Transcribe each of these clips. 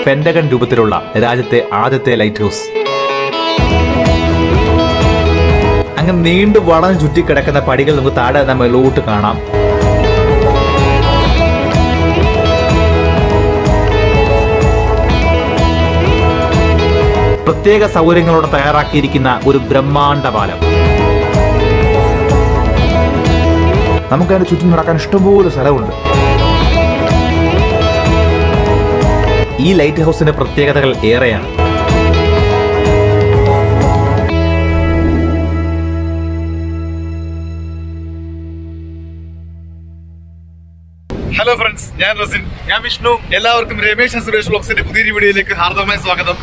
Pentagon രൂപത്തിലുള്ള രാജ്യത്തെ ആദ്യത്തെ ലൈറ്റ് ഹൗസ് അങ്ങനെ നീണ്ടു വളഞ്ഞു ചുറ്റിക്കിടക്കുന്ന പടികൾ നമുക്ക് താഴെ നിന്ന് മേലോട്ട് കാണാം പ്രത്യേക സൗകര്യങ്ങളോടെ തയ്യാറാക്കിയിരിക്കുന്ന ഒരു ബ്രഹ്മാണ്ഡ പാലം നമുക്ക് അതിന്റെ ചുറ്റും നടക്കാൻ ഇഷ്ടംപോലെ സ്ഥലമുണ്ട് ഈ ലൈറ്റ് ഹൗസിന്റെ പ്രത്യേകതകൾ ഏറെയാണ് ഹലോ ഫ്രണ്ട്സ് ഞാൻ റസിൻ ഞാൻ വിഷ്ണു എല്ലാവർക്കും രമേശ് ആൻഡ് സുരേഷ് ബ്ലോഗ്സിന്റെ പുതിയൊരു വീഡിയോയിലേക്ക് ഹാർദവമായ സ്വാഗതം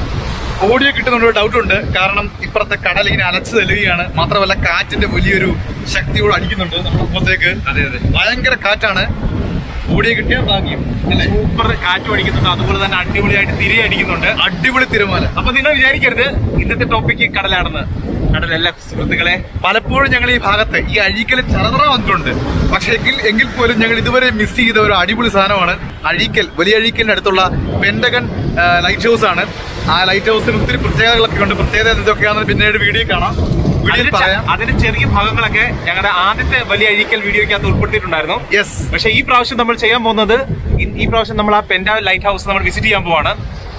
ഓഡിയോ കിട്ടുന്നുണ്ട് ഡൗട്ട് ഉണ്ട് കാരണം ഇപ്പുറത്തെ കടൽ ഇങ്ങനെ അലച്ചു തെളിയുകയാണ് മാത്രമല്ല കാറ്റിന്റെ വലിയൊരു ശക്തിയോട് അടിക്കുന്നുണ്ട് നമ്മുടെ മുഖത്തേക്ക് അതെ അതെ ഭയങ്കര കാറ്റാണ് ഓഡിയോ കിട്ടിയാൽ ഭാഗ്യം അല്ലേ സൂപ്പർ കാറ്റും അടിക്കുന്നുണ്ട് അതുപോലെ തന്നെ അടിപൊളിയായിട്ട് തിരി അടിക്കുന്നുണ്ട് അടിപൊളി തിരമാല അപ്പൊ നിങ്ങൾ വിചാരിക്കരുത് ഇന്നത്തെ ടോപ്പിക്ക് കടലാണെന്ന് കടലല്ല സുഹൃത്തുക്കളെ പലപ്പോഴും ഞങ്ങൾ ഈ ഭാഗത്ത് ഈ അഴീക്കൽ ചറതറ വന്നിട്ടുണ്ട് പക്ഷേ എങ്കിൽ എങ്കിൽ പോലും ഞങ്ങൾ ഇതുവരെ മിസ് ചെയ്ത ഒരു അടിപൊളി സാധനമാണ് അഴീക്കൽ വലിയ അഴീക്കലിന്റെ അടുത്തുള്ള പെന്റഗൺ ആ, ലൈറ്റ് ഹൗസ് ആണ് ആ ലൈറ്റ് ഹൗസിന് ഒത്തിരി പ്രത്യേകതകളൊക്കെ ഉണ്ട് പ്രത്യേകത എന്തൊക്കെയാണെന്ന് പിന്നീട് വീഡിയോ കാണാം വീഡിയോയിൽ അതിന്റെ ചെ- പറയാം അതിന്റെ ചെറിയ ഭാഗങ്ങളൊക്കെ ഞങ്ങളുടെ ആദ്യത്തെ വലിയ അഴിക്കൽ വീഡിയോയ്ക്കകത്ത് ഉൾപ്പെടുത്തിയിട്ടുണ്ടായിരുന്നു യെസ് പക്ഷെ ഈ പ്രാവശ്യം നമ്മൾ ചെയ്യാൻ പോകുന്നത് ഈ- ഈ പ്രാവശ്യം നമ്മൾ ആ പെൻഡ ലൈറ്റ് ഹൗസ് നമ്മൾ വിസിറ്റ് ചെയ്യാൻ പോവാണ്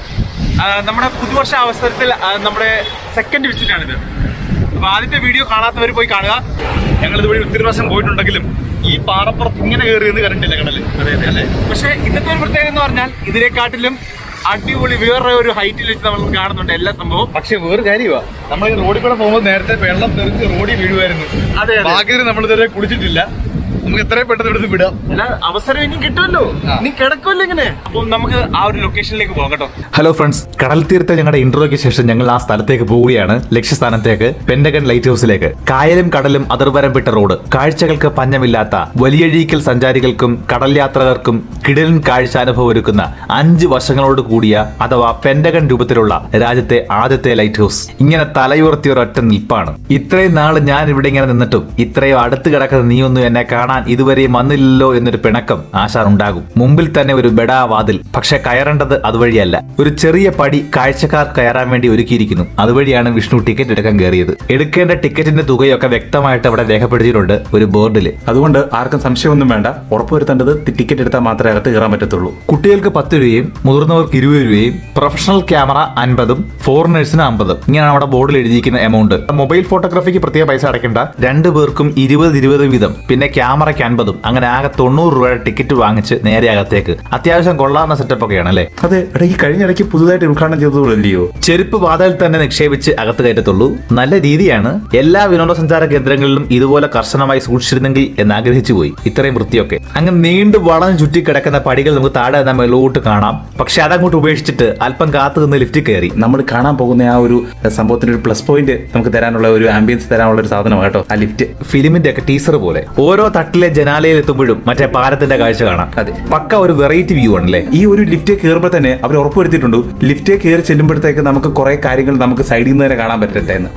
ആ, നമ്മുടെ പുതുവർഷ അവസരത്തിൽ ആ, നമ്മുടെ സെക്കൻഡ് വിസിറ്റ് ആണിത് അപ്പൊ ആദ്യത്തെ വീഡിയോ കാണാത്തവർ പോയി കാണുക ഞങ്ങൾ ഇതുവഴി ഒത്തിരി പ്രാവശ്യം പോയിട്ടുണ്ടെങ്കിലും ഈ പാറപ്പുറത്ത് ഇങ്ങനെ കയറിയെന്ന് കണ്ടില്ല കടല് അതെ അതെ അല്ലേ പക്ഷെ ഇന്നത്തെ ഒരു പ്രത്യേകത എന്ന് പറഞ്ഞാൽ ഇതിനെക്കാട്ടിലും അടിപൊളി വേറെ ഒരു ഹൈറ്റിൽ വെച്ച് നമ്മൾ കാണുന്നുണ്ട് എല്ലാ സംഭവം പക്ഷെ വേറെ കാര്യമാ നമ്മൾ ഈ റോഡിൽ കൂടെ പോകുമ്പോൾ നേരത്തെ വെള്ളം തെറിച്ച് റോഡിൽ വീഴുമായിരുന്നു അതെ, അതെ. ഭാഗ്യത്തിന് നമ്മൾ ഇതുവരെ കുളിച്ചിട്ടില്ല നമുക്ക് എത്രയും പെട്ടെന്ന് ഇവിടുന്ന് വിടാം അല്ല അവസരം ഇനി കിട്ടുമല്ലോ ആ. നീ കിടക്കുമല്ലോ ഇങ്ങനെ അപ്പം നമുക്ക് ആ ഒരു ലൊക്കേഷനിലേക്ക് പോകാം കേട്ടോ ഹലോ ഫ്രണ്ട്സ് കടൽ തീരത്തെ ഞങ്ങളുടെ ഇന്റർവ്യൂക്ക് ശേഷം ഞങ്ങൾ ആ സ്ഥലത്തേക്ക് പോവുകയാണ് ലക്ഷ്യസ്ഥാനത്തേക്ക് പെന്റഗൺ ലൈറ്റ് ഹൗസിലേക്ക് കായലും കടലും അതിർവരം വിട്ട റോഡ് കാഴ്ചകൾക്ക് പഞ്ഞമില്ലാത്ത വലിയഴീക്കൽ സഞ്ചാരികൾക്കും കടൽ യാത്രികർക്കും കിടലൻ കാഴ്ച അനുഭവം ഒരുക്കുന്ന അഞ്ച് വശങ്ങളോട് കൂടിയ അഥവാ പെന്റഗൺ രൂപത്തിലുള്ള രാജ്യത്തെ ആദ്യത്തെ ലൈറ്റ് ഹൗസ് ഇങ്ങനെ തലയുയർത്തിയ ഒരൊറ്റ നിൽപ്പാണ് ഇത്രയും നാള് ഞാൻ ഇവിടെ ഇങ്ങനെ നിന്നിട്ടും ഇത്രയും അടുത്ത് കിടക്കുന്ന നീയൊന്നും എന്നെ കാണാൻ ഇതുവരെയും വന്നില്ലല്ലോ എന്നൊരു പിണക്കം ആശാൻ ഉണ്ടാകും മുമ്പിൽ തന്നെ ഒരു ബെടാ വാതിൽ പക്ഷെ കയറേണ്ടത് അതുവഴിയല്ല ഒരു ചെറിയ പടി കാഴ്ചക്കാർ കയറാൻ വേണ്ടി ഒരുക്കിയിരിക്കുന്നു അതുവഴിയാണ് വിഷ്ണു ടിക്കറ്റ് എടുക്കാൻ കയറിയത് എടുക്കേണ്ട ടിക്കറ്റിന്റെ തുകയൊക്കെ വ്യക്തമായിട്ട് അവിടെ രേഖപ്പെടുത്തിയിട്ടുണ്ട് ഒരു ബോർഡിൽ അതുകൊണ്ട് ആർക്കും സംശയമൊന്നും വേണ്ട ഉറപ്പുവരുത്തേണ്ടത് ടിക്കറ്റ് എടുത്താൽ മാത്രമേ അകത്ത് കയറാൻ പറ്റത്തുള്ളൂ കുട്ടികൾക്ക് പത്ത് രൂപയും മുതിർന്നവർക്ക് ഇരുപത് രൂപയും പ്രൊഫഷണൽ ക്യാമറ അൻപതും ഫോറിനേഴ്സിന് അമ്പതും ഇങ്ങനെയാണ് അവിടെ ബോർഡിൽ എഴുതിയിരിക്കുന്ന എമൗണ്ട് മൊബൈൽ ഫോട്ടോഗ്രാഫിക്ക് പ്രത്യേക പൈസ അടയ്ക്കേണ്ട രണ്ടു പേർക്കും ഇരുപത് ഇരുപത് വീതം പിന്നെ ക്യാമറയ്ക്ക് അൻപതും അങ്ങനെ ആകെ തൊണ്ണൂറ് രൂപയുടെ ടിക്കറ്റ് വാങ്ങിച്ച് നേരെ അകത്തേക്ക് അത്യാവശ്യം കൊള്ളാവുന്ന സെറ്റപ്പ് ഒക്കെയാണ് അല്ലേ അതെ എടാ ഈ കഴിഞ്ഞ ഇടയ്ക്ക് പുതുതായിട്ട് ഉദ്ഘാടനം ചെയ്തതല്ലയോ ചെരുപ്പ് വാതിൽ തന്നെ നിക്ഷേപിച്ച് അകത്ത് കയറ്റത്തുള്ളൂ നല്ല രീതിയാണ് എല്ലാ വിനോദസഞ്ചാര കേന്ദ്രങ്ങളിലും ഇതുപോലെ കർശനമായി സൂക്ഷിച്ചിരുന്നെങ്കിൽ എന്ന് ആഗ്രഹിച്ചു പോയി ഇത്രയും വൃത്തിയൊക്കെ അങ്ങ് നീണ്ടു വളഞ്ഞു ചുറ്റി കിടക്കുന്ന പടികൾ നമുക്ക് താഴെ നിന്ന് മേലോട്ട് കാണാം പക്ഷെ അതങ്ങോട്ട് ഉപേക്ഷിച്ചിട്ട് അല്പം കാത്തു നിന്ന് ലിഫ്റ്റിൽ കയറി നമ്മൾ കാണാൻ പോകുന്ന ആ ഒരു സംഭവത്തിന് ഒരു പ്ലസ് പോയിന്റ് നമുക്ക് തരാനുള്ള ഒരു ആംബിയൻസ് തരാനുള്ള ഒരു സാധനമാണ് കേട്ടോ ആ ലിഫ്റ്റ് ഫിലിമിന്റെ ഒക്കെ ടീസർ പോലെ ഓരോ തട്ടിലെ ജനാലയിൽ എത്തുമ്പോഴും മറ്റേ പാലത്തിന്റെ കാഴ്ച കാണാം അതെ. പക്ക ഒരു വെറൈറ്റി വ്യൂ ആണല്ലേ ഈ ഒരു ലിഫ്റ്റ് കയറുമ്പോൾ തന്നെ അവർ ഉറപ്പുവരുത്തിയിട്ടുണ്ട് ലിഫ്റ്റ് കയറി ചെല്ലുമ്പോഴത്തേക്ക് നമുക്ക് കുറെ കാര്യങ്ങൾ നമുക്ക് സൈഡിൽ നിന്ന് തന്നെ കാണാൻ പറ്റട്ടെ എന്ന്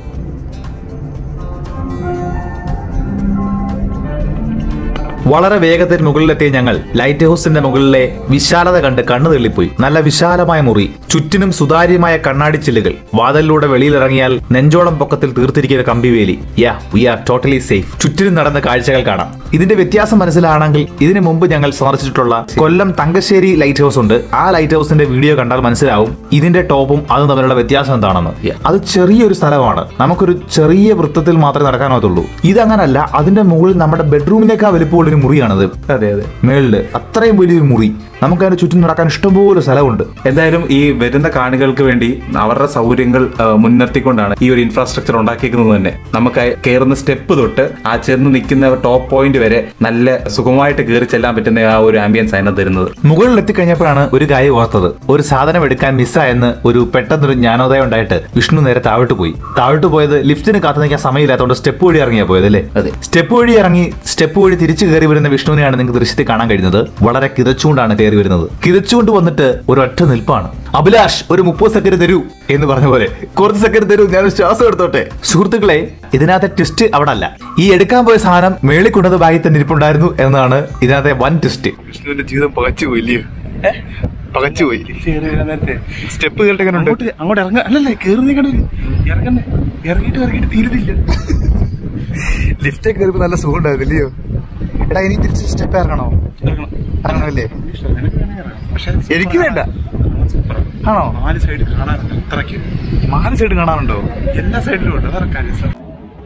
വളരെ വേഗത്തിൽ മുകളിലെത്തിയ ഞങ്ങൾ ലൈറ്റ് ഹൗസിന്റെ മുകളിലെ വിശാലത കണ്ട് കണ്ണു തള്ളിപ്പോയി നല്ല വിശാലമായ മുറി ചുറ്റിനും സുതാര്യമായ കണ്ണാടി ചില്ലുകൾ വാതിലിലൂടെ വെളിയിലിറങ്ങിയാൽ നെഞ്ചോളം പൊക്കത്തിൽ തീർത്തിരിക്കുന്ന കമ്പിവേലി yeah we are totally safe ചുറ്റിനും നടന്ന കാഴ്ചകൾ കാണാം ഇതിന്റെ വ്യത്യാസം മനസ്സിലാണെങ്കിൽ ഇതിനു മുമ്പ് ഞങ്ങൾ സന്ദർശിച്ചിട്ടുള്ള കൊല്ലം തങ്കശ്ശേരി ലൈറ്റ് ഹൗസ് ഉണ്ട് ആ ലൈറ്റ് ഹൗസിന്റെ വീഡിയോ കണ്ടാൽ മനസ്സിലാവും ഇതിന്റെ ടോപ്പും അതും തമ്മിലുള്ള വ്യത്യാസം എന്താണെന്ന് അത് ചെറിയൊരു സ്ഥലമാണ് നമുക്കൊരു ചെറിയ വൃത്തത്തിൽ മാത്രമേ നടക്കാനാകത്തുള്ളൂ ഇതങ്ങനല്ല അതിന്റെ മുകളിൽ നമ്മുടെ ബെഡ്റൂമിനേക്കാൾ വലിപ്പമുള്ള ഒരു മുറിയാണത് അതെ അതെ മേളില് അത്രയും വലിയൊരു മുറി നമുക്ക് അതിന്റെ ചുറ്റും നടക്കാൻ ഇഷ്ടംപോലെ സ്ഥലമുണ്ട് എന്തായാലും ഈ വരുന്ന കാണികൾക്ക് വേണ്ടി അവരുടെ സൗകര്യങ്ങൾ ആ, മുൻനിർത്തിക്കൊണ്ടാണ് ഈ ഒരു ഇൻഫ്രാസ്ട്രക്ചർ ഉണ്ടാക്കിയിരിക്കുന്നത് തന്നെ നമുക്ക് ആ കയറുന്ന സ്റ്റെപ്പ് തൊട്ട് ആ ചെന്ന് നിൽക്കുന്ന ടോപ്പ് പോയിന്റ് വരെ നല്ല സുഖമായിട്ട് കയറി ചെല്ലാൻ പറ്റുന്ന ആ ഒരു ആംബിയൻസ് അതിനകത്ത് തരുന്നത് മുകളിൽ എത്തിക്കഴിഞ്ഞപ്പോഴാണ് ഒരു കാര്യം ഓർത്തത് ഒരു സാധനം എടുക്കാൻ മിസ്സായെന്ന് ഒരു പെട്ടെന്നൊരു ജ്ഞാനോദയം ഉണ്ടായിട്ട് വിഷ്ണു നേരെ താഴോട്ട് പോയി താഴോട്ട് പോയത് ലിഫ്റ്റിന് കാത്തു നിൽക്കാൻ സമയമില്ലാത്തതുകൊണ്ട് സ്റ്റെപ്പ് വഴി ഇറങ്ങിയാ പോയത് അല്ലേ അതെ. സ്റ്റെപ്പ് വഴി ഇറങ്ങി സ്റ്റെപ്പ് വഴി തിരിച്ചു കയറി വരുന്ന വിഷ്ണുവിനെയാണ് നിങ്ങൾക്ക് ദൃശ്യത്തിൽ കാണാൻ കഴിയുന്നത് വളരെ കിതച്ചുകൊണ്ടാണ് കയറി വരുന്നത് കിതച്ചുകൊണ്ട് വന്നിട്ട് ഒരു ഒറ്റ നിൽപ്പാണ് അഭിലാഷ് ഒരു മുപ്പത് സെക്കൻഡ് തരൂ എന്ന് പറഞ്ഞ പോലെ കുറച്ച് സെക്കൻഡ് തരൂ ഞാൻ ശ്വാസം എടുത്തോട്ടെ സുഹൃത്തുക്കളെ ഇതിനകത്തെ ട്വിസ്റ്റ് അവിടെ അല്ല ഈ എടുക്കാൻ പോയ സാധനം മേളിൽ കൊണ്ടത് ബാഗിൽ തന്നെ ഇരിപ്പുണ്ടായിരുന്നു എന്നതാണ് ഇതിനകത്തെ വൻ ട്വിസ്റ്റ് വിഷ്ണുവിന്റെ ജീവിതം പകച്ചു പോയില്ലയോ പകച്ചുപോയി സ്റ്റെപ്പ് കേട്ട് എങ്ങനെ ഉണ്ട് അങ്ങോട്ട് അങ്ങോട്ട് ഇറങ്ങ അല്ലല്ലേ കേറുന്നേ കണ്ടില്ല ഇറങ്ങുന്നേ ഇറങ്ങിയിട്ട് ഇറങ്ങിയിട്ട് തീരുന്നില്ല ലിഫ്റ്റ് കയറിയപ്പോ നല്ല സുഖം ഉണ്ടായിരുന്നില്ലയോ എടാ ഇനി തിരിച്ച് സ്റ്റെപ്പ് ഇറങ്ങണോ ഇറങ്ങണം ഇറങ്ങണമല്ലേ പക്ഷെ എനിക്ക് വേണ്ട ആണോ നാല് സൈഡ് കാണാനുണ്ട് അത്രയ്ക്ക് നാല് സൈഡ് കാണാനുണ്ടോ എല്ലാ സൈഡിലും ഉണ്ട് വേറെ കാര്യം സാർ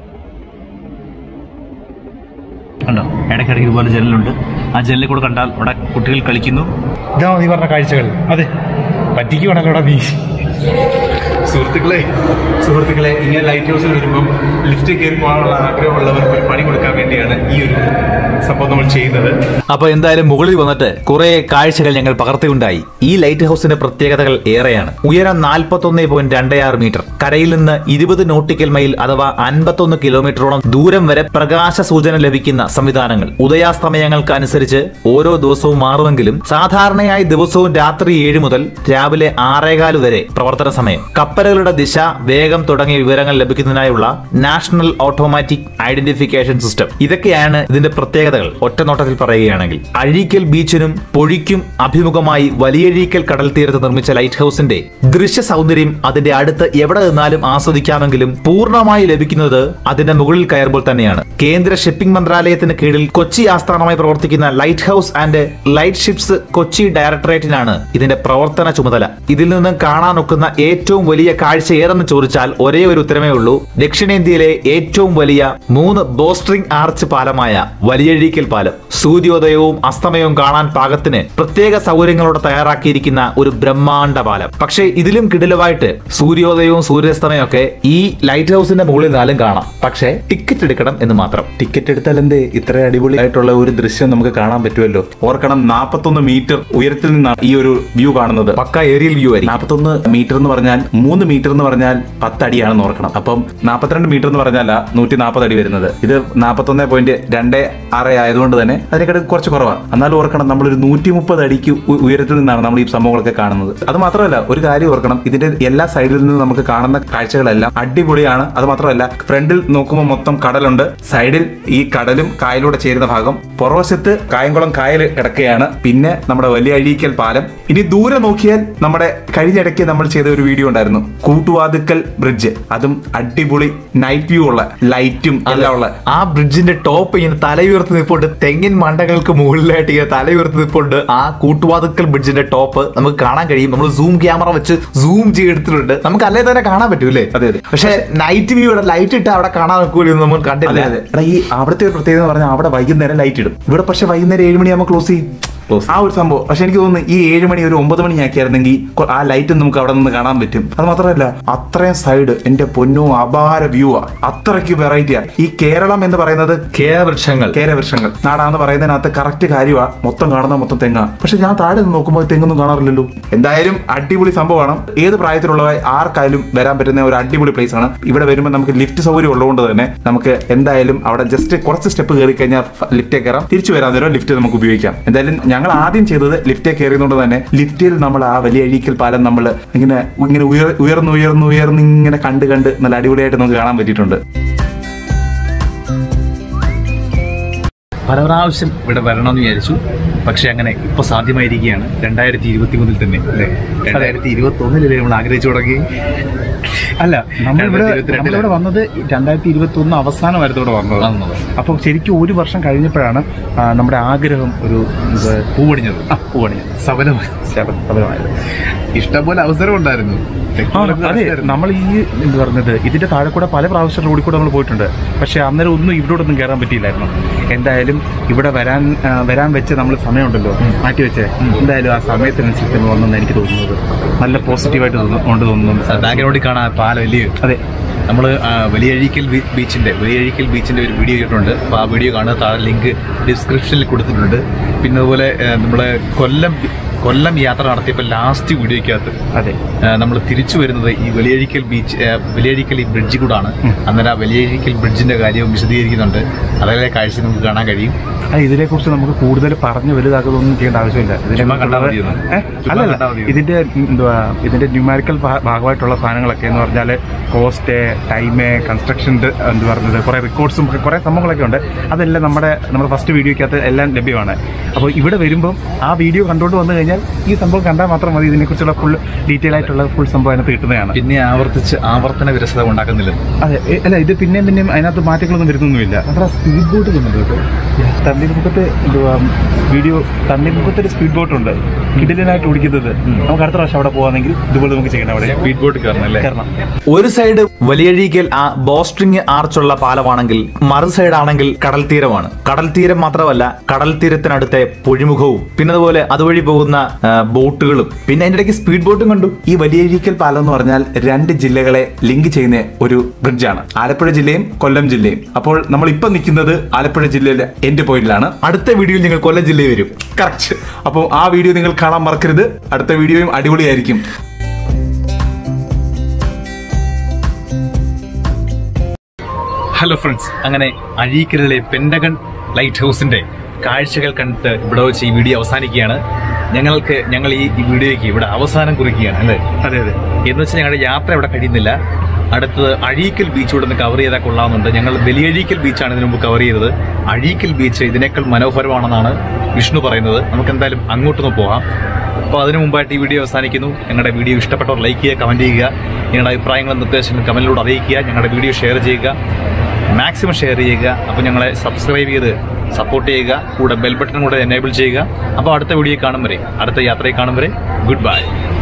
കണ്ടോ ഇടയ്ക്കിടയ്ക്ക് ഇതുപോലെ ജനലുണ്ട് ആ ജനലിൽ കൂടെ കണ്ടാൽ അവിടെ കുട്ടികൾ കളിക്കുന്നു ഇതാ നീ പറഞ്ഞ കാഴ്ചകൾ അതെ പറ്റിക്കുവാണല്ലോടാ നീ സുഹൃത്തുക്കളെ സുഹൃത്തുക്കളെ ഇങ്ങനെ ലൈറ്റ് ഹൗസിൽ വരുമ്പം ലിഫ്റ്റ് കയറി പോകാനുള്ള ആഗ്രഹമുള്ളവർക്ക് ഒരു പണി കൊടുക്കാൻ വേണ്ടിയാണ് ഈ ഒരു സംഭവം നമ്മൾ ചെയ്യുന്നത് അപ്പൊ എന്തായാലും മുകളിൽ വന്നിട്ട് കുറെ കാഴ്ചകൾ ഞങ്ങൾ പകർത്തിയുണ്ടായി ഈ ലൈറ്റ് ഹൗസിന്റെ പ്രത്യേകതകൾ ഏറെയാണ് ഉയരം നാൽപ്പത്തൊന്ന് പോയിന്റ് രണ്ട് ആറ് മീറ്റർ കരയിൽ നിന്ന് ഇരുപത് നോട്ടിക്കൽ മൈൽ അഥവാ അൻപത്തൊന്ന് കിലോമീറ്ററോളം ദൂരം വരെ പ്രകാശ സൂചന ലഭിക്കുന്ന സംവിധാനങ്ങൾ ഉദയാസ്തമയങ്ങൾക്ക് അനുസരിച്ച് ഓരോ ദിവസവും മാറുമെങ്കിലും സാധാരണയായി ദിവസവും രാത്രി ഏഴ് മുതൽ രാവിലെ ആറേകാല് വരെ പ്രവർത്തന സമയം കപ്പലുകളുടെ ദിശ വേഗം തുടങ്ങിയ വിവരങ്ങൾ ലഭിക്കുന്നതിനായുള്ള നാഷണൽ ഓട്ടോമാറ്റിക് ഐഡന്റിഫിക്കേഷൻ സിസ്റ്റം ഇതൊക്കെയാണ് ഇതിന്റെ പ്രത്യേകതകൾ ഒറ്റനോട്ടത്തിൽ പറയുകയാണെങ്കിൽ അഴീക്കൽ ബീച്ചിനും പൊഴിക്കും അഭിമുഖമായി വലിയഴീക്കൽ കടൽ തീരത്ത് നിർമ്മിച്ച ലൈറ്റ് ഹൗസിന്റെ ദൃശ്യ സൗന്ദര്യം അതിന്റെ അടുത്ത് എവിടെ നിന്നാലും ആസ്വദിക്കാമെങ്കിലും പൂർണ്ണമായി ലഭിക്കുന്നത് അതിന്റെ മുകളിൽ കയറുമ്പോൾ തന്നെയാണ് കേന്ദ്ര ഷിപ്പിംഗ് മന്ത്രാലയത്തിന് കീഴിൽ കൊച്ചി ആസ്ഥാനമായി പ്രവർത്തിക്കുന്ന lighthouse and lightships Kochi ഡയറക്ടറേറ്റിനാണ് ഇതിന്റെ പ്രവർത്തന ചുമതല ഇതിൽ നിന്നും കാണാനൊക്കുന്ന ഏറ്റവും വലിയ കാഴ്ച ഏതെന്ന് ചോദിച്ചാൽ ഒരേ ഒരു ഉത്തരമേ ഉള്ളൂ ദക്ഷിണേന്ത്യയിലെ ഏറ്റവും വലിയ മൂന്ന് ബോസ്ട്രിംഗ് ആർച്ച് പാലമായ വലിയഴീക്കൽ പാലം സൂര്യോദയവും അസ്തമയവും കാണാൻ പാകത്തിന് പ്രത്യേക സൗകര്യങ്ങളോടെ തയ്യാറാക്കിയിരിക്കുന്ന ഒരു ബ്രഹ്മാണ്ഡ പാലം പക്ഷേ ഇതിലും കിടിലമായിട്ട് സൂര്യോദയവും സൂര്യാസ്തമയവും ഒക്കെ ഈ ലൈറ്റ് ഹൗസിന്റെ മുകളിൽ നിന്നാലും കാണാം പക്ഷേ ടിക്കറ്റ് എടുക്കണം എന്ന് മാത്രം ടിക്കറ്റ് എടുത്താൽ എന്തേ ഇത്ര അടിപൊളിയായിട്ടുള്ള ഒരു ദൃശ്യം നമുക്ക് കാണാൻ പറ്റുമല്ലോ ഓർക്കണം നാൽപ്പത്തൊന്ന് മീറ്റർ ഉയരത്തിൽ നിന്നാണ് ഈ ഒരു വ്യൂ കാണുന്നത് പക്ക ഏരിയൽ വ്യൂ ആയിരിക്കും നാൽപ്പത്തൊന്ന് മീറ്റർ എന്ന് പറഞ്ഞാൽ മൂന്ന് മീറ്റർ എന്ന് പറഞ്ഞാൽ പത്ത് അടിയാണെന്ന് ഓർക്കണം അപ്പം നാൽപ്പത്തിരണ്ട് മീറ്റർ എന്ന് പറഞ്ഞാൽ നൂറ്റി നാൽപ്പത് അടി വരുന്നത് ഇത് നാൽപ്പത്തൊന്ന് പോയിന്റ് രണ്ട് ആറ് ആയതുകൊണ്ട് തന്നെ അതിനെക്കാട്ട് കുറച്ച് കുറവാണ് എന്നാലും ഓർക്കണം നമ്മളൊരു നൂറ്റി മുപ്പത് അടിക്ക് ഉ- ഉയരത്തിൽ നിന്നാണ് നമ്മൾ ഈ സംഭവങ്ങളൊക്കെ കാണുന്നത് അത് മാത്രമല്ല ഒരു കാര്യം ഓർക്കണം ഇതിന്റെ എല്ലാ സൈഡിൽ നിന്നും നമുക്ക് കാണുന്ന കാഴ്ചകളെല്ലാം അടിപൊളിയാണ് അത് മാത്രമല്ല ഫ്രണ്ടിൽ നോക്കുമ്പോൾ മൊത്തം കടലുണ്ട് സൈഡിൽ ഈ കടലും കായലൂടെ ചേരുന്ന ഭാഗം പുറവശത്ത് കായംകുളം കായൽ കിടക്കുകയാണ് പിന്നെ നമ്മുടെ വലിയ അഴീക്കൽ പാലം ഇനി ദൂരെ നോക്കിയാൽ നമ്മുടെ കഴിഞ്ഞിടയ്ക്ക് നമ്മൾ ചെയ്ത ഒരു വീഡിയോ ഉണ്ടായിരുന്നു കൂട്ടുവാതുക്കൽ ബ്രിഡ്ജ് അതും അടിപൊളി നൈറ്റ് വ്യൂ ഉള്ള ലൈറ്റും എല്ലാം ഉള്ള ആ ബ്രിഡ്ജിന്റെ ടോപ്പ് ഇങ്ങനെ തലയുയർത്തി നിൽപ്പുണ്ട് തെങ്ങിൻ മണ്ടകൾക്ക് മുകളിലായിട്ട് ഇങ്ങനെ തലയുയർത്തി നിൽപ്പുണ്ട് ആ കൂട്ടുവാതുക്കൽ ബ്രിഡ്ജിന്റെ ടോപ്പ് നമുക്ക് കാണാൻ കഴിയും നമ്മൾ സൂം ക്യാമറ വെച്ച് സൂം ചെയ്തെടുത്തിട്ടുണ്ട് നമുക്ക് അല്ലേ തന്നെ കാണാൻ പറ്റൂലേ അതെ, അതെ. പക്ഷെ നൈറ്റ് വ്യൂ ലൈറ്റ് ഇട്ട് അവിടെ കാണാൻ നോക്കൂലെന്ന് നമ്മൾ അതെ കണ്ടില്ല അതെ എടാ ഈ അവിടുത്തെ ഒരു പ്രത്യേകത എന്ന് പറഞ്ഞാൽ അവിടെ വൈകുന്നേരം ലൈറ്റ് ഇടും ഇവിടെ പക്ഷെ വൈകുന്നേരം ഏഴ് മണിയാകുമ്പോൾ ക്ലോസ് ചെയ്യും ആ ഒരു സംഭവം പക്ഷെ എനിക്ക് തോന്നുന്നു ഈ ഏഴ് മണി ഒരു ഒമ്പത് മണി ആക്കിയായിരുന്നെങ്കിൽ കൊ- ആ ലൈറ്റ് നമുക്ക് അവിടെ നിന്ന് കാണാൻ പറ്റും അത് മാത്രമല്ല അത്രയും സൈഡ് എന്റെ പൊന്നോ അപാര വ്യൂ ആ അത്രയ്ക്ക് വെറൈറ്റിയാ ഈ കേരളം എന്ന് പറയുന്നത് കേരവൃക്ഷങ്ങൾ കേരവൃക്ഷങ്ങൾ നാടാന്ന് പറയുന്നതിനകത്ത് കറക്റ്റ് കാര്യമാണ് മൊത്തം കാണുന്ന മൊത്തം തെങ്ങാ പക്ഷെ ഞാൻ താഴെ നിന്ന് നോക്കുമ്പോൾ തെങ്ങൊന്നും കാണാറില്ലല്ലോ എന്തായാലും അടിപൊളി സംഭവമാണ് ഏത് പ്രായത്തിലുള്ള ആർക്കായാലും വരാൻ പറ്റുന്ന ഒരു അടിപൊളി പ്ലേസ് ആണ് ഇവിടെ വരുമ്പോൾ നമുക്ക് ലിഫ്റ്റ് സൗകര്യം ഉള്ളതുകൊണ്ട് തന്നെ നമുക്ക് എന്തായാലും അവിടെ ജസ്റ്റ് കുറച്ച് സ്റ്റെപ്പ് കയറി കഴിഞ്ഞാൽ ലിഫ്റ്റേ കയറാം തിരിച്ചു വരാൻ നേരം ലിഫ്റ്റ് നമുക്ക് ഉപയോഗിക്കാം എന്തായാലും ഞങ്ങൾ ആദ്യം ചെയ്തത് ലിഫ്റ്റേ കയറിയതുകൊണ്ട് തന്നെ ലിഫ്റ്റിൽ നമ്മൾ ആ വലിയ അഴീക്കൽ പാലം നമ്മൾ ഇങ്ങനെ ഇങ്ങനെ ഉയർ ഉയർന്ന് ഉയർന്ന് ഉയർന്ന് ഇങ്ങനെ കണ്ട് കണ്ട് നല്ല അടിപൊളിയായിട്ട് നമുക്ക് കാണാൻ പറ്റിയിട്ടുണ്ട് പല പ്രാവശ്യം ഇവിടെ വരണമെന്ന് വിചാരിച്ചു പക്ഷെ അങ്ങനെ ഇപ്പൊ സാധ്യമായിരിക്കുകയാണ് രണ്ടായിരത്തി ഇരുപത്തി മൂന്നിൽ തന്നെ അല്ലേ രണ്ടായിരത്തി ഇരുപത്തി ഒന്നിലല്ലേ നമ്മൾ ആഗ്രഹിച്ചു തുടങ്ങി അല്ല നമ്മളിവിടെ രണ്ടായിരത്തി ഇരുപത്തിരണ്ടില്. നമ്മളിവിടെ വന്നത് രണ്ടായിരത്തി ഇരുപത്തി ഒന്ന് അവസാനമായിരുന്നു ഇവിടെ വന്നത് വന്നത്. അപ്പോൾ ശരിക്കും ഒരു വർഷം കഴിഞ്ഞപ്പോഴാണ് ആ, നമ്മുടെ ആഗ്രഹം ഒരു ഇത് പൂവണിഞ്ഞത് ആ, പൂവണിഞ്ഞത് സഫലമായി ശബരമായത് ഇഷ്ടംപോലെ അവസരം ഉണ്ടായിരുന്നു ആ, അതെ നമ്മൾ ഈ എന്ത് പറഞ്ഞത് ഇതിന്റെ താഴെ കൂടെ പല പ്രാവശ്യം റോഡിൽ കൂടെ നമ്മൾ പോയിട്ടുണ്ട് പക്ഷെ അന്നേരം ഒന്നും ഇവിടെ ഒന്നും കയറാൻ പറ്റിയില്ലായിരുന്നു എന്തായാലും ഇവിടെ വരാൻ ആ, വരാൻ വെച്ച് നമ്മൾ സമയമുണ്ടല്ലോ മാറ്റി വെച്ചേ എന്തായാലും ആ സമയത്തിനനുസരിച്ച് നമ്മൾ വന്നെന്ന് എനിക്ക് തോന്നുന്നത് നല്ല പോസിറ്റീവായിട്ട് തോന്നുന്നു കൊണ്ട് തോന്നുന്നു ബാക്ക്ഗ്രൗണ്ടിൽ കാണാൻ പാലം അല്ലയോ അതെ നമ്മൾ വലിയഴീക്കൽ ബീ- ബീച്ചിന്റെ വലിയഴീക്കൽ ബീച്ചിന്റെ ഒരു വീഡിയോ ഇട്ടിട്ടുണ്ട് അപ്പോൾ ആ വീഡിയോ കാണുക താഴെ ലിങ്ക് ഡിസ്ക്രിപ്ഷനിൽ കൊടുത്തിട്ടുണ്ട് പിന്നെ അതുപോലെ നമ്മളെ കൊല്ലം ബി- കൊല്ലം യാത്ര നടത്തിയപ്പോൾ ലാസ്റ്റ് വീഡിയോയ്ക്കകത്ത് അതെ നമ്മൾ തിരിച്ചു വരുന്നത് ഈ വലിയഴിക്കൽ ബീച്ച് ആ, വലിയഴിക്കൽ ഈ ബ്രിഡ്ജ് കൂടാണ് അന്നേരം ആ വലിയഴിക്കൽ ബ്രിഡ്ജിന്റെ കാര്യവും വിശദീകരിക്കുന്നുണ്ട് അതേ കാഴ്ച നമുക്ക് കാണാൻ കഴിയും ആ, ഇതിനെക്കുറിച്ച് നമുക്ക് കൂടുതൽ പറഞ്ഞു വലുതാക്കുന്നൊന്നും ചെയ്യേണ്ട ആവശ്യമില്ല ഇതിനെ ചുമ്മാ കണ്ടാൽ മതിയെന്ന്. ഏ? ചുമ്മാ അല്ലല്ല കണ്ടാൽ മതിയെന്ന്. ഇതിന്റെ എന്തുവാ ഇതിന്റെ ന്യൂമാരിക്കൽ ഭാഗമായിട്ടുള്ള സാധനങ്ങളൊക്കെ എന്ന് പറഞ്ഞാൽ കോസ്റ്റ് ടൈം കൺസ്ട്രക്ഷൻ എന്ത് പറഞ്ഞത് കുറെ റെക്കോർഡ്സും കുറെ സംഭവങ്ങളൊക്കെ ഉണ്ട് അതെല്ലാം നമ്മുടെ നമ്മുടെ ഫസ്റ്റ് വീഡിയോക്കകത്ത് എല്ലാം ലഭ്യമാണ് അപ്പോൾ ഇവിടെ വരുമ്പം ആ വീഡിയോ കണ്ടുകൊണ്ട് വന്നു കഴിഞ്ഞാൽ ഈ സംഭവം കണ്ടാൽ മാത്രം മതി ഇതിനെക്കുറിച്ചുള്ള ഫുൾ ഡീറ്റെയിൽ ആയിട്ടുള്ള ഫുൾ സംഭവം അതിനകത്ത് കിട്ടുന്നതാണ് പിന്നെ ആവർത്തിച്ച് ആവർത്തന വിരസത ഉണ്ടാക്കുന്നില്ല അതെ എ- അല്ല ഇത് പിന്നെയും പിന്നെയും അതിനകത്ത് മാറ്റങ്ങളൊന്നും വരുന്നൊന്നുമില്ല അത്ര സ്പീഡ് ബോട്ട് ഉണ്ട് കേട്ടോ തണ്ണീർമുഖത്ത് എന്തുവാ വീഡിയോ തണ്ണീർമുഖത്ത് ഒരു സ്പീഡ് ബോട്ട് ഉണ്ട് കിടിലനായിട്ട് ഓടിക്കുന്നത് നമുക്ക് അടുത്ത പ്രാവശ്യം അവിടെ പോകാണെങ്കിൽ ഇതുപോലെ നമുക്ക് ചെയ്യണം അവിടെ സ്പീഡ് ബോട്ട് കയറണം അല്ലേ കയറണം ഒരു സൈഡ് വലിയഴീക്കൽ ആ ബോസ്ട്രിങ് ആർച്ചുള്ള പാലമാണെങ്കിൽ മറു സൈഡ് ആണെങ്കിൽ കടൽ തീരമാണ് കടൽ തീരം മാത്രമല്ല കടൽ തീരത്തിനടുത്തെ പൊഴിമുഖവും പിന്നെ അതുപോലെ അതുവഴി പോകുന്ന ആ, ബോട്ടുകളും പിന്നെ അതിന്റെ ഇടയ്ക്ക് സ്പീഡ് ബോട്ടും കണ്ടു ഈ വലിയഴീക്കൽ പാലം എന്ന് പറഞ്ഞാൽ രണ്ട് ജില്ലകളെ ലിങ്ക് ചെയ്യുന്ന ഒരു ബ്രിഡ്ജാണ് ആലപ്പുഴ ജില്ലയും കൊല്ലം ജില്ലയും അപ്പോൾ നമ്മൾ ഇപ്പൊ നിൽക്കുന്നത് ആലപ്പുഴ ജില്ലയിലെ എൻഡ് പോയിന്റിലാണ് അടുത്ത വീഡിയോയിൽ ഞങ്ങൾ കൊല്ലം ജില്ലയിൽ വരും കറക്റ്റ് അപ്പോൾ ആ വീഡിയോ നിങ്ങൾ കാണാൻ മറക്കരുത് അടുത്ത വീഡിയോയും അടിപൊളിയായിരിക്കും ഹലോ ഫ്രണ്ട്സ് അങ്ങനെ അഴീക്കലിലെ പെൻഡഗൺ ലൈറ്റ് ഹൗസിന്റെ കാഴ്ചകൾ കണ്ടിട്ട് ഇവിടെ വെച്ച് ഈ വീഡിയോ അവസാനിക്കുകയാണ് ഞങ്ങൾക്ക് ഞങ്ങൾ ഈ ഈ വീഡിയോയ്ക്ക് ഇവിടെ അവസാനം കുറിക്കുകയാണ് അല്ലേ അതെ അതെ എന്ന് വെച്ചാൽ ഞങ്ങളുടെ യാത്ര ഇവിടെ കഴിയുന്നില്ല അടുത്തത് അഴീക്കൽ ബീച്ച് ഇവിടെ നിന്ന് കവർ ചെയ്താൽ കൊള്ളാമെന്നുണ്ട് ഞങ്ങൾ വലിയഴീക്കൽ ബീച്ചാണ് ഇതിനു മുമ്പ് കവർ ചെയ്തത് അഴീക്കൽ ബീച്ച് ഇതിനേക്കാൾ മനോഹരമാണെന്നാണ് വിഷ്ണു പറയുന്നത് നമുക്ക് എന്തായാലും അങ്ങോട്ടൊന്ന് പോകാം അപ്പോൾ അതിനു മുമ്പായിട്ട് ഈ വീഡിയോ അവസാനിക്കുന്നു ഞങ്ങളുടെ വീഡിയോ ഇഷ്ടപ്പെട്ടവർ ലൈക്ക് ചെയ്യുക കമൻറ്റ് ചെയ്യുക നിങ്ങളുടെ അഭിപ്രായങ്ങളും നിർദ്ദേശങ്ങളും കമൻറ്റിലൂടെ അറിയിക്കുക ഞങ്ങളുടെ വീഡിയോ ഷെയർ ചെയ്യുക മാക്സിമം ഷെയർ ചെയ്യുക അപ്പോൾ ഞങ്ങളെ സബ്സ്ക്രൈബ് ചെയ്ത് സപ്പോർട്ട് ചെയ്യുക കൂടെ ബെൽ ബട്ടൺ കൂടെ എനേബിൾ ചെയ്യുക അപ്പോൾ അടുത്ത വീഡിയോ കാണും വരെ അടുത്ത യാത്രയിൽ കാണും വരെ ഗുഡ് ബൈ